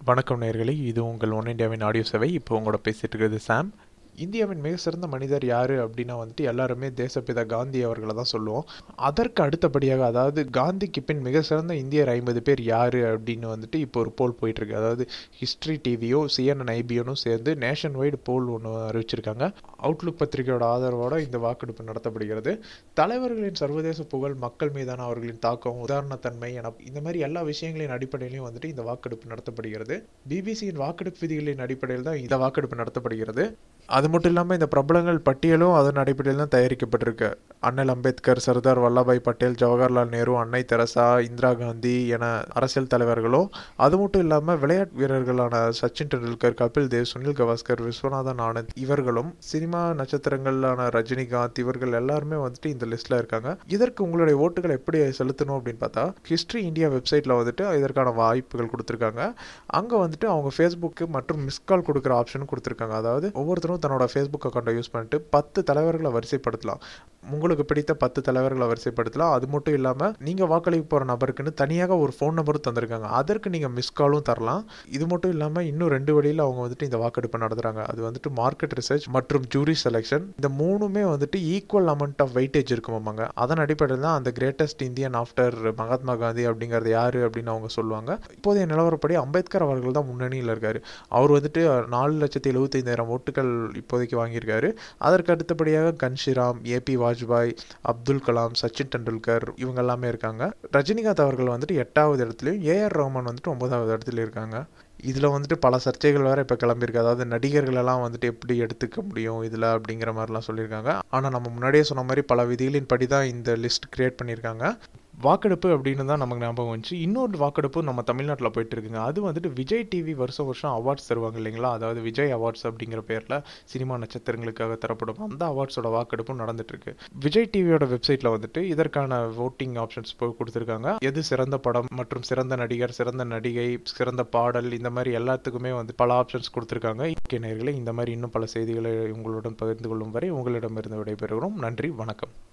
வணக்கம் நேயர்களே இது உங்கள் ஒன் இந்தியாவின் ஆடியோ சேவை இப்போ உங்களோட பேசிட்டு இருக்கிறது சாம் இந்தியாவின் மிக சிறந்த மனிதர் யார் அப்படின்னா வந்துட்டு எல்லாருமே தேசப்பிதா காந்தி அவர்களை தான் சொல்லுவோம் அதற்கு அடுத்தபடியாக அதாவது காந்திக்கு பின் மிக சிறந்த இந்தியர் ஐம்பது பேர் யார் அப்படின்னு வந்துட்டு இப்போ ஒரு போல் போயிட்டுருக்கு அதாவது ஹிஸ்ட்ரி டிவியோ சிஎன்என் ஐபிஎனும் சேர்ந்து நேஷன் வைடு போல் ஒன்று அறிவிச்சிருக்காங்க அவுட்லுக் பத்திரிகையோட ஆதரவோட இந்த வாக்கெடுப்பு நடத்தப்படுகிறது தலைவர்களின் சர்வதேச புகழ் மக்கள் மீதான அவர்களின் தாக்கம் உதாரணத்தன்மை என இந்த மாதிரி எல்லா விஷயங்களின் அடிப்படையிலையும் வந்துட்டு இந்த வாக்கெடுப்பு நடத்தப்படுகிறது பிபிசியின் வாக்கெடுப்பு விதிகளின் அடிப்படையில் தான் இந்த வாக்கெடுப்பு நடத்தப்படுகிறது அது மட்டும் இல்லாமல் இந்த பிரபலங்கள் பட்டியலும் அதன் அடிப்படையில் தான் தயாரிக்கப்பட்டிருக்கு அண்ணல் அம்பேத்கர் சர்தார் வல்லபாய் பட்டேல் ஜவஹர்லால் நேரு அன்னை தெரசா இந்திரா காந்தி என அரசியல் தலைவர்களும் அது மட்டும் இல்லாமல் விளையாட்டு வீரர்களான சச்சின் டெண்டுல்கர் கபில் தேவ் சுனில் கவாஸ்கர் விஸ்வநாதன் ஆனந்த் இவர்களும் சினிமா நட்சத்திரங்களான ரஜினிகாந்த் இவர்கள் எல்லாருமே வந்துட்டு இந்த லிஸ்ட்ல இருக்காங்க இதற்கு உங்களுடைய ஓட்டுகளை எப்படி செலுத்தணும் அப்படின்னு பார்த்தா ஹிஸ்ட்ரி இந்தியா வெப்சைட்ல வந்துட்டு இதற்கான வாய்ப்புகள் கொடுத்துருக்காங்க அங்கே வந்துட்டு அவங்க ஃபேஸ்புக்கு மற்றும் மிஸ் கால் கொடுக்குற ஆப்ஷனும் கொடுத்துருக்காங்க அதாவது ஒவ்வொருத்தரும் தன்னோட ஃபேஸ்புக் அக்கௌண்ட்டை யூஸ் பண்ணிட்டு பத்து தலைவர்களை வரிசைப்படுத்தலாம் உங்களுக்கு பிடித்த பத்து தலைவர்களை வரிசைப்படுத்தலாம் அது மட்டும் இல்லாமல் நீங்கள் வாக்களிக்க போகிற நபருக்குன்னு தனியாக ஒரு ஃபோன் நம்பரும் தந்திருக்காங்க அதற்கு நீங்கள் மிஸ் காலும் தரலாம் இது மட்டும் இல்லாமல் இன்னும் ரெண்டு வழியில் அவங்க வந்துட்டு இந்த வாக்கெடுப்பு நடத்துகிறாங்க அது வந்துட்டு மார்க்கெட் ரிசர்ச் மற்றும் ஜூரி செலெக்ஷன் இந்த மூணுமே வந்துட்டு ஈக்குவல் அமௌண்ட் ஆஃப் வெயிட்டேஜ் இருக்குமாங்க அதன் அடிப்படையில் தான் அந்த greatest Indian after Mahatma Gandhi அப்படிங்கிறது யாரு அப்படின்னு அவங்க சொல்லுவாங்க இப்போதைய நிலவரப்படி அம்பேத்கர் அவர்கள் தான் முன்னணியில் இருக்காரு அவர் வந்துட்டு நாலு லட்சத்தி எழுபத்தைந்தாயிரம் ஓட்டுகள் இப்போதைக்கு வாங்கியிருக்காரு அதற்கு அடுத்தபடியாக கன்ஷிராம் ஏபி வாஜ்பாய் அப்துல் கலாம் சச்சின் டெண்டுல்கர் இவங்க எல்லாமே இருக்காங்க ரஜினிகாந்த் அவர்கள் வந்துட்டு எட்டாவது இடத்துலையும் ஏஆர் ரஹ்மான் வந்துட்டு ஒன்பதாவது இடத்துல இருக்காங்க இதில் வந்துட்டு பல சர்ச்சைகள் வேறு இப்போ கிளம்பியிருக்கு அதாவது நடிகர்கள் எல்லாம் வந்துட்டு எப்படி எடுத்துக்க முடியும் இதில் அப்படிங்கிற மாதிரிலாம் சொல்லியிருக்காங்க ஆனால் நம்ம முன்னாடியே சொன்ன மாதிரி பல விதிகளின் படி தான் இந்த லிஸ்ட் கிரியேட் பண்ணியிருக்காங்க வாக்கெடுப்பு அப்படின்னு தான் நமக்கு ஞாபகம் வந்துச்சு இன்னொரு வாக்கெடுப்பு நம்ம தமிழ்நாட்டில் போயிட்டு இருக்குங்க அது வந்துட்டு விஜய் டிவி வருஷம் வருஷம் அவார்ட்ஸ் தருவாங்க இல்லைங்களா அதாவது விஜய் அவார்ட்ஸ் அப்படிங்கிற பேரில் சினிமா நட்சத்திரங்களுக்காக தரப்படும் அந்த அவார்ட்ஸோட வாக்கெடுப்பும் நடந்துட்டு இருக்கு விஜய் டிவியோட வெப்சைட்டில் வந்துட்டு இதற்கான ஓட்டிங் ஆப்ஷன்ஸ் போய் கொடுத்துருக்காங்க எது சிறந்த படம் மற்றும் சிறந்த நடிகர் சிறந்த நடிகை சிறந்த பாடல் இந்த மாதிரி எல்லாத்துக்குமே வந்து பல ஆப்ஷன்ஸ் கொடுத்துருக்காங்க நேயர்களே இந்த மாதிரி இன்னும் பல செய்திகளை உங்களுடன் பகிர்ந்து கொள்ளும் வரை உங்களிடமிருந்து விடைபெறுகிறோம் நன்றி வணக்கம்